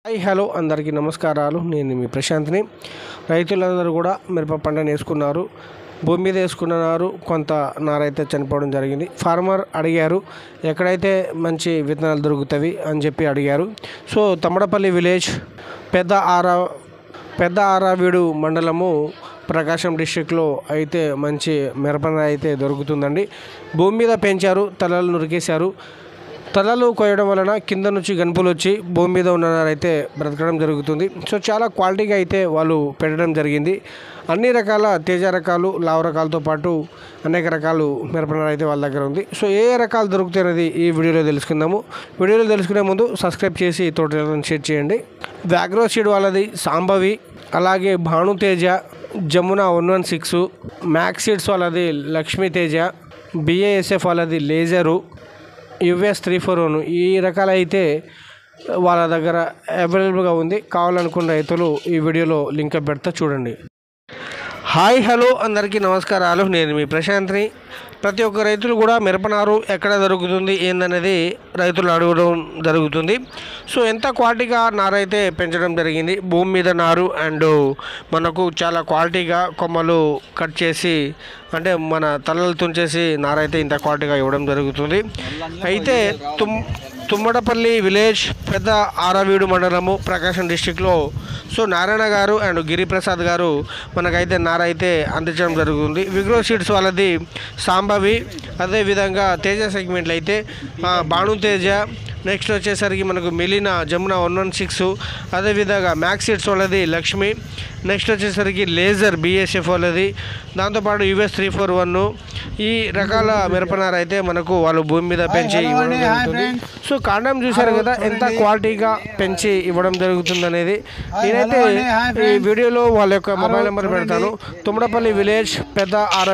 hi hello అందరికీ నమస్కారాలు నేను మీ ప్రశాంత్ని రైతులందరూ కూడా మిరప పంటను వేసుకున్నారు భూమి మీద వేసుకున్నారు కొంత నారైతే చనిపోవడం జరిగింది ఫార్మర్ అడిగారు ఎక్కడైతే మంచి విత్తనాలు దొరుకుతాయి అని చెప్పి అడిగారు సో తమ్మడపల్లి విలేజ్ పెద్ద ఆరా పెద్ద ఆరావీడు మండలము ప్రకాశం డిస్టిక్లో అయితే మంచి మిరప అయితే దొరుకుతుందండి భూమి మీద పెంచారు తలలు నురికేశారు తలలు కోయడం వలన కింద నుంచి గనుపులు వచ్చి భూమి మీద ఉన్న నారైతే బ్రతకడం జరుగుతుంది సో చాలా క్వాలిటీగా అయితే వాళ్ళు పెట్టడం జరిగింది అన్ని రకాల తేజ రకాలు లావు రకాలతో పాటు అనేక రకాలు మిరపనార అయితే వాళ్ళ దగ్గర ఉంది సో ఏ ఏ రకాలు దొరుకుతాయి అనేది ఈ వీడియోలో తెలుసుకుందాము వీడియోలో తెలుసుకునే ముందు సబ్స్క్రైబ్ చేసి తోటలను షేర్ చేయండి వ్యాగ్రో సీడ్ వాళ్ళది సాంబవి అలాగే Bhanuteja Jamuna one one six Max Seeds వాళ్ళది లక్ష్మీ తేజ బిఏఎస్ఎఫ్ వాళ్ళది laser US three four one ఈ రకాలైతే వాళ్ళ దగ్గర అవైలబుల్గా ఉంది కావాలనుకున్న రైతులు ఈ వీడియోలో లింక్ పెడతా చూడండి హాయ్ హలో అందరికీ నమస్కారాలు నేను మీ ప్రశాంత్ని ప్రతి ఒక్క రైతులు కూడా మిరపనారు ఎక్కడ దొరుకుతుంది ఏందనేది రైతులు అడగడం జరుగుతుంది సో ఎంత క్వాలిటీగా నారైతే పెంచడం జరిగింది భూమి మీద నారు అండ్ మనకు చాలా క్వాలిటీగా కొమ్మలు కట్ చేసి అంటే మన తలలు తుంచేసి నారైతే ఇంత క్వాలిటీగా ఇవ్వడం జరుగుతుంది అయితే తుమ్ తుమ్మడపల్లి విలేజ్ పెద్ద ఆరవీడు మండలము ప్రకాశం డిస్టిక్లో సో నారాయణ గారు అండ్ గిరిప్రసాద్ గారు మనకైతే నార అయితే అందించడం జరుగుతుంది విగ్రో సీడ్స్ వాళ్ళది సాంబవి అదేవిధంగా తేజ సెగ్మెంట్లు అయితే ఆ, భాను తేజ నెక్స్ట్ వచ్చేసరికి మనకు మిలిన జమున వన్ వన్ సిక్స్ అదేవిధంగా మ్యాక్స్ సీడ్స్ వాళ్ళది లక్ష్మి నెక్స్ట్ వచ్చేసరికి లేజర్ బిఎస్ఎఫ్ వాళ్ళది దాంతోపాటు యుఎస్ త్రీ ఫోర్ వన్ ఈ రకాల మిరపనార అయితే మనకు వాళ్ళు భూమి మీద పెంచి ఇవ్వడం జరుగుతుంది సో కాండం చూశారు కదా ఎంత క్వాలిటీగా పెంచి ఇవ్వడం జరుగుతుంది అనేది నేనైతే ఈ వీడియోలో వాళ్ళ యొక్క మొబైల్ నెంబర్ పెడతాను తుమ్మడపల్లి విలేజ్ పెద్ద ఆర